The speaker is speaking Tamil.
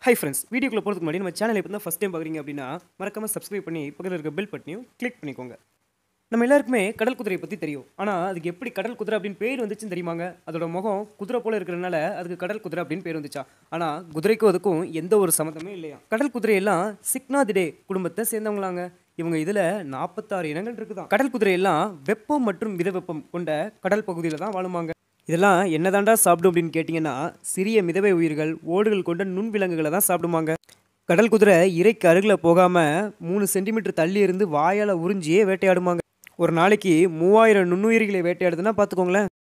ஹை ஃப்ரெண்ட்ஸ் வீடியோக்குள்ள போகிறதுக்கு முன்னாடி நம்ம சேனல் இப்போ தான் ஃபஸ்ட் டைம் பார்க்குறீங்க அப்படின்னா மறக்காமல் சப்ஸ்கிரைப் பண்ணி பக்கத்தில் இருக்க பெல் பட்டனையும் கிளிக் பண்ணிக்கோங்க நம்ம எல்லாருக்குமே கடல் குதிரையை பற்றி தெரியும் ஆனால் அதுக்கு எப்படி கடல் குதிரை அப்படின்னு பேர் வந்துச்சுன்னு தெரியுமாங்க அதோட முகம் குதிரை போல இருக்கிறனால அதுக்கு கடல் குதிரை அப்படின்னு பேர் வந்துச்சா ஆனால் குதிரைக்கும் அதுக்கும் எந்த ஒரு சம்மந்தமே இல்லையா கடல் குதிரையெல்லாம் சிக்னாதிடே குடும்பத்தை சேர்ந்தவங்களாங்க இவங்க இதில் நாற்பத்தாறு இனங்கள் இருக்குதான் கடல் குதிரையெல்லாம் வெப்பம் மற்றும் மித வெப்பம் கொண்ட கடல் பகுதியில் தான் வாழுமாங்க இதெல்லாம் என்னதாண்டா சாப்பிடும் அப்படின்னு கேட்டிங்கன்னா சிறிய மிதவை உயிர்கள் ஓடுகள் கொண்ட நுண்விலங்குகளை தான் சாப்பிடுமாங்க கடல் குதிரை இறைக்கு அருகில் போகாமல் மூணு சென்டிமீட்டர் தள்ளி இருந்து வாயால் உறிஞ்சியே வேட்டையாடுமாங்க ஒரு நாளைக்கு மூவாயிரம் நுண்ணுயிரிகளை வேட்டையாடுதுன்னா பார்த்துக்கோங்களேன்